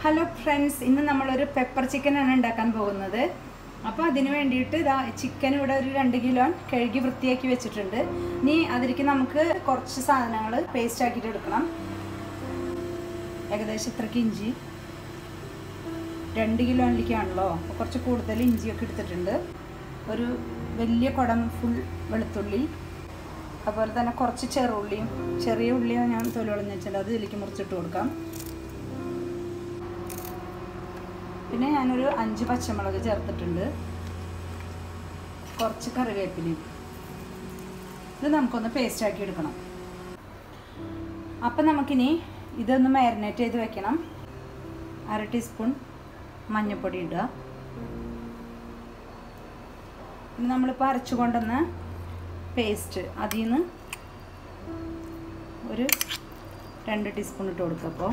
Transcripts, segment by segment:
hello friends ഇന്ന് നമ്മളൊരു pepper ചിക്കനാണ് ഉണ്ടാക്കാൻ പോകുന്നത് അപ്പോൾ അതിന് വേണ്ടിയിട്ട് ഇതാ ചിക്കൻ ഇവിടെ ഒരു രണ്ട് കിലോ കഴുകി വൃത്തിയാക്കി വെച്ചിട്ടുണ്ട് ഇനി അതിലേക്ക് നമുക്ക് കുറച്ച് സാധനങ്ങൾ പേസ്റ്റ് ആക്കിയിട്ട് എടുക്കണം ഏകദേശം ഇത്രയ്ക്ക് ഇഞ്ചി രണ്ട് കിലോയിലേക്കാണല്ലോ അപ്പോൾ കുറച്ച് കൂടുതൽ ഇഞ്ചിയൊക്കെ എടുത്തിട്ടുണ്ട് ഒരു വലിയ കുടം ഫുൾ വെളുത്തുള്ളി അതുപോലെ തന്നെ കുറച്ച് ചെറുള്ളിയും ചെറിയ ഉള്ളിയാണ് ഞാൻ തൊലിവളഞ്ഞ് വെച്ചാൽ അത് ഇതിലേക്ക് മുറിച്ചിട്ട് കൊടുക്കാം പിന്നെ ഞാനൊരു അഞ്ച് പച്ചമുളക് ചേർത്തിട്ടുണ്ട് കുറച്ച് കറിവേപ്പിലയും ഇത് നമുക്കൊന്ന് പേസ്റ്റ് ആക്കി എടുക്കണം അപ്പം നമുക്കിനി ഇതൊന്ന് മാരിനേറ്റ് ചെയ്ത് വെക്കണം അര ടീസ്പൂൺ മഞ്ഞൾപ്പൊടി ഇടുക പിന്നെ നമ്മളിപ്പോൾ അരച്ചു കൊണ്ടുവന്ന പേസ്റ്റ് അതിൽ നിന്ന് ഒരു രണ്ട് ടീസ്പൂൺ ഇട്ട് കൊടുക്കുക അപ്പോൾ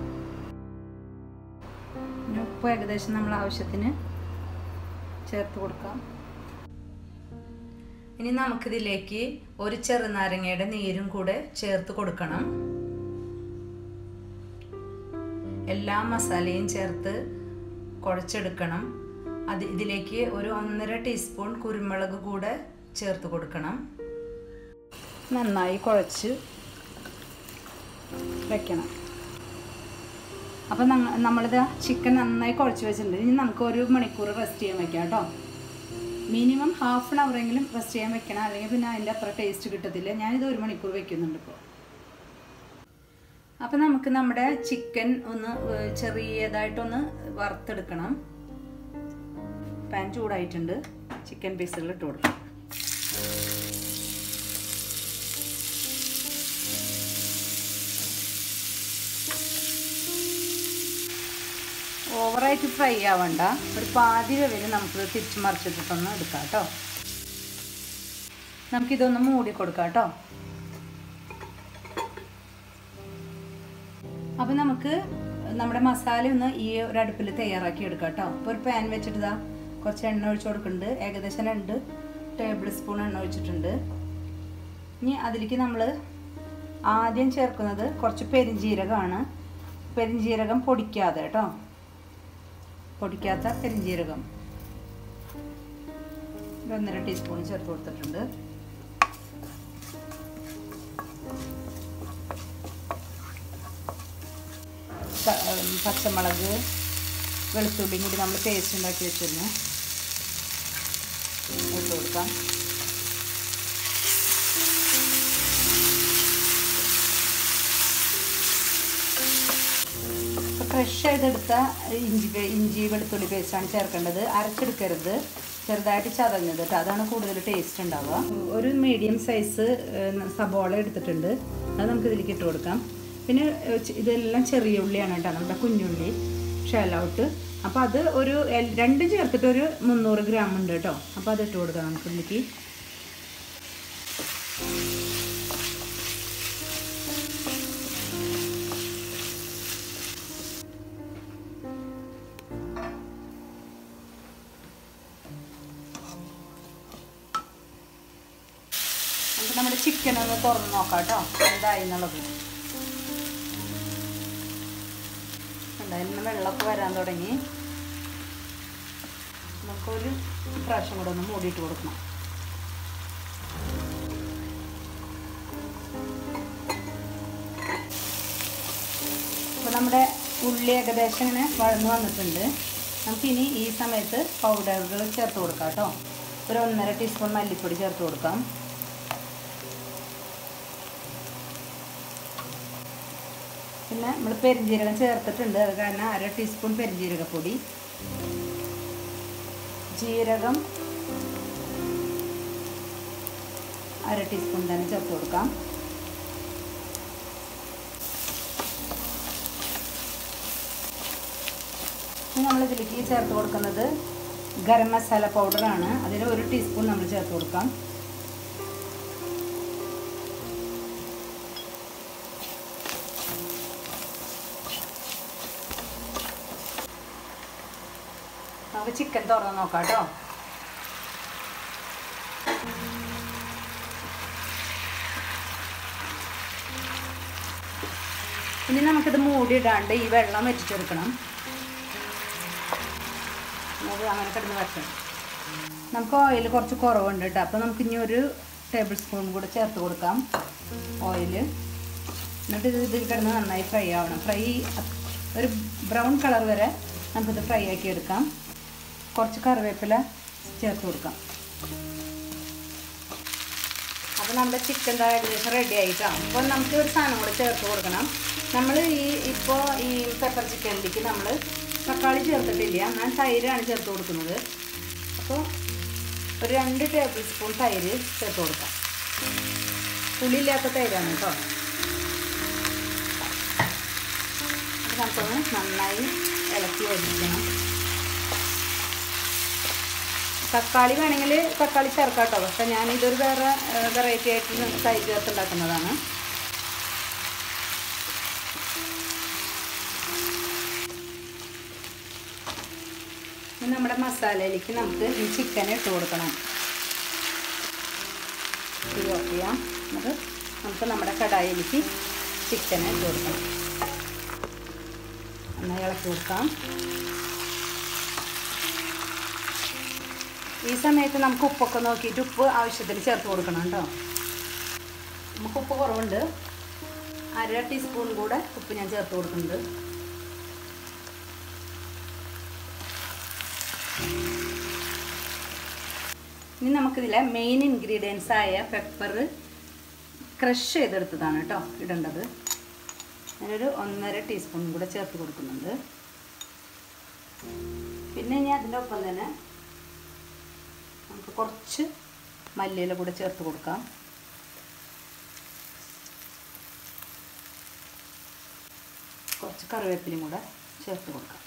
പിന്നെ ഉപ്പ് ഏകദേശം നമ്മൾ ആവശ്യത്തിന് ചേർത്ത് കൊടുക്കാം ഇനി നമുക്കിതിലേക്ക് ഒരു ചെറുനാരങ്ങയുടെ നീരും കൂടെ ചേർത്ത് കൊടുക്കണം എല്ലാ മസാലയും ചേർത്ത് കുഴച്ചെടുക്കണം അത് ഇതിലേക്ക് ഒരു ഒന്നര ടീസ്പൂൺ കുരുമുളക് കൂടെ ചേർത്ത് കൊടുക്കണം നന്നായി കുഴച്ച് വെക്കണം അപ്പം നമ്മളിത് ചിക്കൻ നന്നായി കുഴച്ച് വെച്ചിട്ടുണ്ട് ഇനി നമുക്ക് ഒരു മണിക്കൂർ റെസ്റ്റ് ചെയ്യാൻ വെക്കാം കേട്ടോ മിനിമം ഹാഫ് ആൻ അവറെങ്കിലും റെസ്റ്റ് ചെയ്യാൻ വെക്കണം അല്ലെങ്കിൽ പിന്നെ അതിൻ്റെ അത്ര ടേസ്റ്റ് കിട്ടത്തില്ല ഞാനിത് ഒരു മണിക്കൂർ വെക്കുന്നുണ്ട് ഇപ്പോൾ അപ്പം നമുക്ക് നമ്മുടെ ചിക്കൻ ഒന്ന് ചെറിയതായിട്ടൊന്ന് വറുത്തെടുക്കണം പാൻ ചൂടായിട്ടുണ്ട് ചിക്കൻ പീസുകൾ ഇട്ട് കൊടുക്കാം ഓവറായിട്ട് ഫ്രൈ ആവണ്ട ഒരു പാതി വേവിൽ നമുക്കിത് തിരിച്ച് മറിച്ചിട്ടിട്ടൊന്ന് എടുക്കാം കേട്ടോ നമുക്കിതൊന്ന് മൂടി കൊടുക്കാം കേട്ടോ അപ്പം നമുക്ക് നമ്മുടെ മസാല ഒന്ന് ഈ ഒരു അടുപ്പിൽ തയ്യാറാക്കി എടുക്കാം കേട്ടോ അപ്പോൾ ഒരു പാൻ വെച്ചിട്ട് ഇതാ കുറച്ച് എണ്ണ ഒഴിച്ച് കൊടുക്കുന്നുണ്ട് ഏകദേശം രണ്ട് ടേബിൾ സ്പൂൺ എണ്ണ ഒഴിച്ചിട്ടുണ്ട് ഇനി അതിലേക്ക് നമ്മൾ ആദ്യം ചേർക്കുന്നത് കുറച്ച് പെരിഞ്ജീരകമാണ് പെരിഞ്ജീരകം പൊടിക്കാതെ കേട്ടോ പൊടിക്കാത്ത പെരിഞ്ജീരകം ഒരു ഒന്നര ടീസ്പൂൺ ചേർത്ത് കൊടുത്തിട്ടുണ്ട് പച്ചമുളക് വെളുത്തുള്ളിയും കൂടി നമ്മൾ പേസ്റ്റ് ഉണ്ടാക്കി വെച്ചിരുന്നു ഇട്ട് കൊടുക്കാം ഫ്രഷ് ചെയ്തെടുത്ത ഇഞ്ചി ഇഞ്ചി വെളുത്തുള്ളി പേസ്റ്റാണ് ചേർക്കേണ്ടത് അരച്ചെടുക്കരുത് ചെറുതായിട്ട് ചതഞ്ഞത് കേട്ടോ അതാണ് കൂടുതൽ ടേസ്റ്റ് ഉണ്ടാവുക ഒരു മീഡിയം സൈസ് സബോള എടുത്തിട്ടുണ്ട് അത് നമുക്ക് ഇതിലേക്ക് ഇട്ട് കൊടുക്കാം പിന്നെ ഇതെല്ലാം ചെറിയ ഉള്ളിയാണ് കേട്ടോ നമ്മുടെ കുഞ്ഞുള്ളി ഷെലൗട്ട് അപ്പോൾ അത് ഒരു രണ്ടും ചേർത്തിട്ട് ഒരു മുന്നൂറ് ഗ്രാം ഉണ്ട് കേട്ടോ അപ്പോൾ അത് ഇട്ട് കൊടുക്കാം നമുക്ക് ഇതിലേക്ക് നമുക്ക് നമ്മുടെ ചിക്കൻ ഒന്ന് തുറന്ന് നോക്കാം കേട്ടോ എന്തായി എന്നുള്ളത് എന്തായാലും വെള്ളമൊക്കെ വരാൻ തുടങ്ങി നമുക്കൊരു പ്രാവശ്യം കൂടെ ഒന്ന് മൂടിയിട്ട് കൊടുക്കണം അപ്പോൾ നമ്മുടെ ഉള്ളി ഏകദേശം ഇങ്ങനെ വഴന്ന് വന്നിട്ടുണ്ട് നമുക്കിനി ഈ സമയത്ത് പൗഡറുകൾ ചേർത്ത് കൊടുക്കാം കേട്ടോ ഒരു ഒന്നര ടീസ്പൂൺ മല്ലിപ്പൊടി ചേർത്ത് കൊടുക്കാം പിന്നെ നമ്മൾ പെരിഞ്ജീരകം ചേർത്തിട്ടുണ്ട് അത് കാരണം അര ടീസ്പൂൺ പെരിഞ്ജീരകപ്പൊടി ജീരകം അര ടീസ്പൂൺ തന്നെ ചേർത്ത് കൊടുക്കാം നമ്മൾ ഇതിലേക്ക് ചേർത്ത് കൊടുക്കുന്നത് ഗരം മസാല പൗഡറാണ് അതിൽ ഒരു ടീസ്പൂൺ നമ്മൾ ചേർത്ത് കൊടുക്കാം നമുക്ക് ചിക്കൻ തുറന്ന് നോക്കാം കേട്ടോ ഇനി നമുക്കിത് മൂടിയിടാണ്ട് ഈ വെള്ളം വെച്ചിട്ടെടുക്കണം അത് അങ്ങനെ കിടന്ന് വറ്റണം നമുക്ക് ഓയിൽ കുറച്ച് കുറവുണ്ട് കേട്ടോ അപ്പോൾ നമുക്ക് ഇനി ഒരു ടേബിൾ സ്പൂൺ കൂടെ ചേർത്ത് കൊടുക്കാം ഓയിൽ എന്നിട്ട് ഇത് ഇതിൽ കിടന്ന് നന്നായി ഫ്രൈ ആവണം ഫ്രൈ ഒരു ബ്രൗൺ കളർ വരെ നമുക്കിത് ഫ്രൈ ആക്കി എടുക്കാം കുറച്ച് കറിവേപ്പില ചേർത്ത് കൊടുക്കാം അപ്പോൾ നമ്മുടെ ചിക്കൻ ഏകദേശം റെഡി ആയിട്ടാണ് അപ്പോൾ നമുക്ക് ഒരു സാധനം കൂടെ ചേർത്ത് കൊടുക്കണം നമ്മൾ ഈ ഇപ്പോൾ ഈ പെപ്പർ ചിക്കനിലേക്ക് നമ്മൾ തക്കാളി ചേർത്തിട്ടില്ല ഞാൻ തൈരാണ് ചേർത്ത് കൊടുക്കുന്നത് അപ്പോൾ ഒരു രണ്ട് ടേബിൾ സ്പൂൺ തൈര് ചേർത്ത് കൊടുക്കാം പുളിയില്ലാത്ത തൈരാണ് കേട്ടോ അത് നമുക്കൊന്ന് നന്നായി ഇളക്കി വരിക്കണം തക്കാളി വേണമെങ്കിൽ തക്കാളി ചേർക്കാം കേട്ടോ പക്ഷെ ഞാനിതൊരു വേറെ വെറൈറ്റി ആയിട്ട് തൈര് ചേർത്ത് ഉണ്ടാക്കുന്നതാണ് ഇനി നമ്മുടെ മസാലയിലേക്ക് നമുക്ക് ഈ ചിക്കൻ ഇട്ട് കൊടുക്കണം ഇത് ഓഫ് ചെയ്യാം എന്നിട്ട് നമുക്ക് നമ്മുടെ കടായിലേക്ക് ചിക്കൻ ഇട്ട് കൊടുക്കണം നന്നായി ഇളക്കി കൊടുക്കാം ഈ സമയത്ത് നമുക്ക് ഉപ്പൊക്കെ നോക്കിയിട്ട് ഉപ്പ് ആവശ്യത്തിന് ചേർത്ത് കൊടുക്കണം കേട്ടോ നമുക്ക് ഉപ്പ് കുറവുണ്ട് അര ടീസ്പൂൺ കൂടെ ഉപ്പ് ഞാൻ ചേർത്ത് കൊടുക്കുന്നുണ്ട് ഇനി നമുക്കിതിലെ മെയിൻ ഇൻഗ്രീഡിയൻസ് ആയ പെപ്പർ ക്രഷ് ചെയ്തെടുത്തതാണ് കേട്ടോ ഇടേണ്ടത് ഞാനൊരു ഒന്നര ടീസ്പൂൺ കൂടെ ചേർത്ത് കൊടുക്കുന്നുണ്ട് പിന്നെ ഇനി അതിൻ്റെ ഒപ്പം തന്നെ നമുക്ക് കുറച്ച് മല്ലിയില കൂടെ ചേർത്ത് കൊടുക്കാം കുറച്ച് കറിവേപ്പിലയും കൂടെ ചേർത്ത് കൊടുക്കാം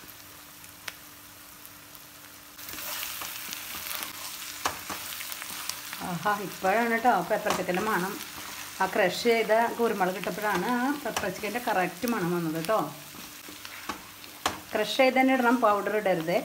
ആഹാ ഇപ്പോഴാണ് കേട്ടോ പെപ്പർ ചിക്കൻ്റെ മണം ആ ക്രഷ് ചെയ്ത കുരുമുളക് ഇട്ടപ്പോഴാണ് ആ പെപ്പർ ചിക്കൻ്റെ കറക്റ്റ് മണം വന്നത് കേട്ടോ ക്രഷ് ചെയ്ത് തന്നെ ഇടണം പൗഡർ ഇടരുത്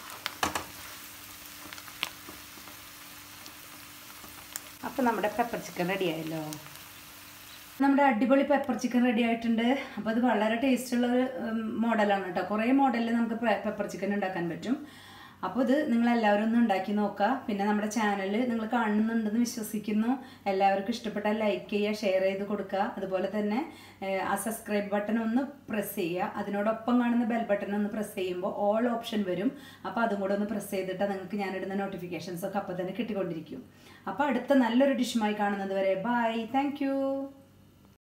അപ്പോൾ നമ്മുടെ പെപ്പർ ചിക്കൻ റെഡി ആയല്ലോ നമ്മുടെ അടിപൊളി പെപ്പർ ചിക്കൻ റെഡി ആയിട്ടുണ്ട് അപ്പോൾ അത് വളരെ ടേസ്റ്റുള്ള ഒരു മോഡലാണ് കേട്ടോ കുറേ മോഡലിൽ നമുക്ക് പെപ്പർ ചിക്കൻ ഉണ്ടാക്കാൻ പറ്റും അപ്പോൾ ഇത് നിങ്ങൾ എല്ലാവരും ഒന്ന് ഉണ്ടാക്കി നോക്കുക പിന്നെ നമ്മുടെ ചാനൽ നിങ്ങൾ കാണുന്നുണ്ടെന്ന് വിശ്വസിക്കുന്നു എല്ലാവർക്കും ഇഷ്ടപ്പെട്ടാൽ ലൈക്ക് ചെയ്യുക ഷെയർ ചെയ്ത് കൊടുക്കുക അതുപോലെ തന്നെ ഏഹ്, ആ സബ്സ്ക്രൈബ് ബട്ടൺ ഒന്ന് പ്രസ് ചെയ്യുക അതിനോടൊപ്പം കാണുന്ന ബെൽ ബട്ടൺ ഒന്ന് പ്രസ് ചെയ്യുമ്പോൾ ഓൾ ഓപ്ഷൻ വരും അപ്പോൾ അതും കൂടെ ഒന്ന് പ്രസ് ചെയ്തിട്ട് നിങ്ങൾക്ക് ഞാനിടുന്ന നോട്ടിഫിക്കേഷൻസ് ഒക്കെ അപ്പോൾ തന്നെ കിട്ടിക്കൊണ്ടിരിക്കും അപ്പോൾ അടുത്ത നല്ലൊരു ഡിഷുമായി കാണുന്നത് വരെ ബൈ താങ്ക്